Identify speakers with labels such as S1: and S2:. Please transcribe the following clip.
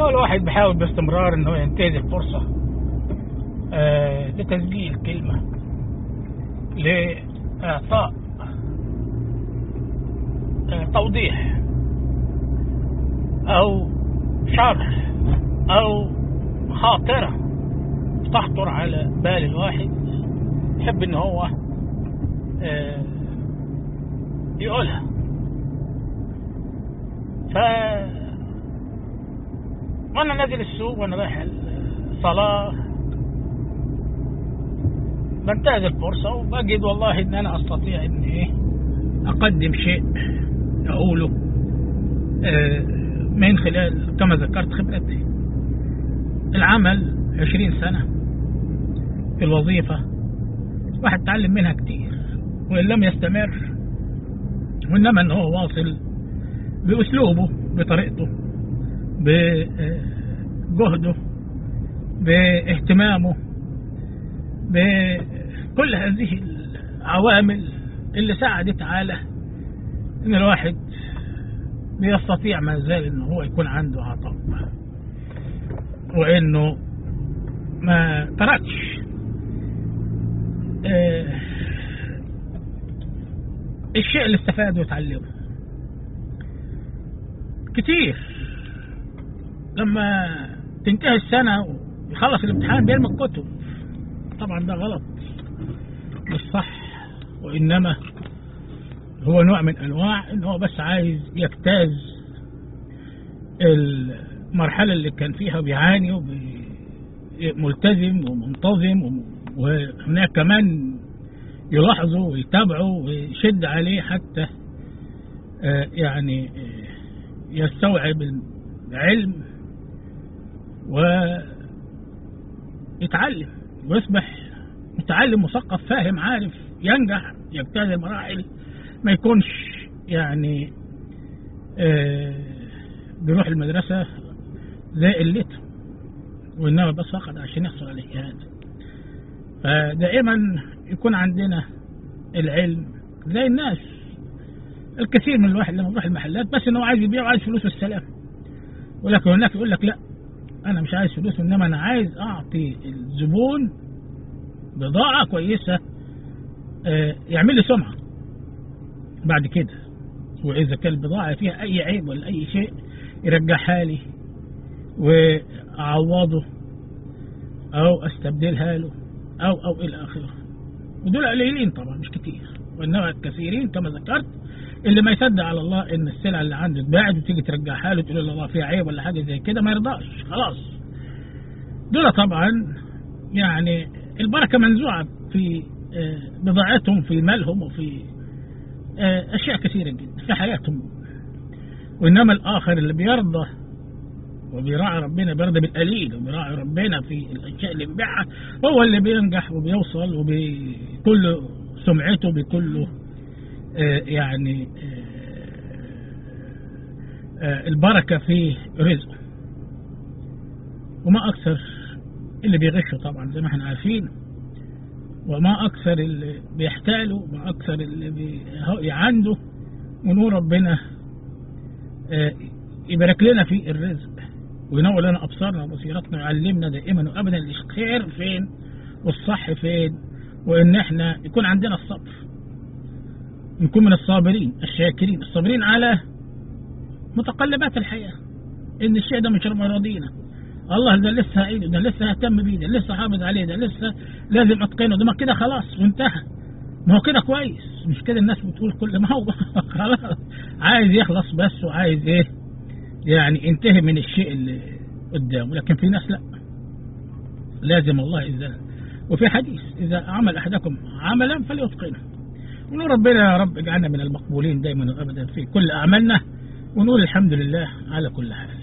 S1: هو الواحد بيحاول باستمرار انه ينتهز الفرصة آه لتسجيل كلمة لإعطاء آه توضيح أو شرح أو خاطرة تخطر على بال الواحد يحب إن هو آه يقولها ف وانا نازل السوق وانا رايح الصلاة بنتهز الفرصة وبجد والله ان انا استطيع ان ايه اقدم شيء اقوله آه من خلال كما ذكرت خبرتي العمل عشرين سنة في الوظيفة واحد تعلم منها كتير وإن لم يستمر وإنما إن هو واصل بأسلوبه بطريقته بجهده باهتمامه بكل هذه العوامل اللي ساعدت على ان الواحد بيستطيع ما زال ان هو يكون عنده عطاء وانه ما تركش الشيء اللي استفاده وتعلمه كتير لما تنتهي السنة ويخلص الامتحان بيرمي الكتب طبعا ده غلط مش صح وإنما هو نوع من أنواع إن هو بس عايز يجتاز المرحلة اللي كان فيها بيعاني وملتزم ومنتظم وهناك كمان يلاحظه ويتابعه ويشد عليه حتى يعني يستوعب العلم ويتعلم ويصبح متعلم مثقف فاهم عارف ينجح يجتاز المراحل ما يكونش يعني بيروح المدرسة زي قلته وإنما بس فقط عشان يحصل على الشهادة فدائما يكون عندنا العلم زي الناس الكثير من الواحد لما يروح المحلات بس انه عايز يبيع وعايز فلوس والسلام ولكن هناك يقول لك لا انا مش عايز فلوس انما انا عايز اعطي الزبون بضاعة كويسة اه يعمل لي سمعة بعد كده واذا كان البضاعة فيها اي عيب ولا اي شيء يرجعها لي واعوضه او استبدلها له او او الى اخره ودول قليلين طبعا مش كتير وانما الكثيرين كما ذكرت اللي ما يصدق على الله ان السلعه اللي عنده اتباعت وتيجي ترجعها له تقول له الله فيها عيب ولا حاجه زي كده ما يرضاش خلاص دول طبعا يعني البركه منزوعه في بضاعتهم في مالهم وفي اشياء كثيره جدا في حياتهم وانما الاخر اللي بيرضى وبيراعي ربنا بيرضى بالقليل وبيراعي ربنا في الاشياء اللي بيبيعها هو اللي بينجح وبيوصل وبكل سمعته بكل آه يعني آه آه البركة في رزقه وما أكثر اللي بيغشه طبعا زي ما احنا عارفين وما أكثر اللي بيحتاله وما أكثر اللي بي عنده ونور ربنا يبارك لنا في الرزق وينور لنا أبصارنا وبصيرتنا ويعلمنا دائما وأبدا الخير فين والصح فين وإن احنا يكون عندنا الصبر نكون من الصابرين الشاكرين الصابرين على متقلبات الحياة إن الشيء ده مش راضينا الله ده لسه هعيده ده لسه ههتم بيه ده لسه حافظ عليه ده لسه لازم اتقنه ده ما كده خلاص وانتهى ما هو كده كويس مش كده الناس بتقول كل ما هو خلاص عايز يخلص بس وعايز ايه يعني ينتهي من الشيء اللي قدامه لكن في ناس لا لازم الله إذا وفي حديث إذا عمل أحدكم عملا فليتقنه ونقول ربنا يا رب اجعلنا من المقبولين دائما وأبدا في كل أعمالنا ونقول الحمد لله على كل حال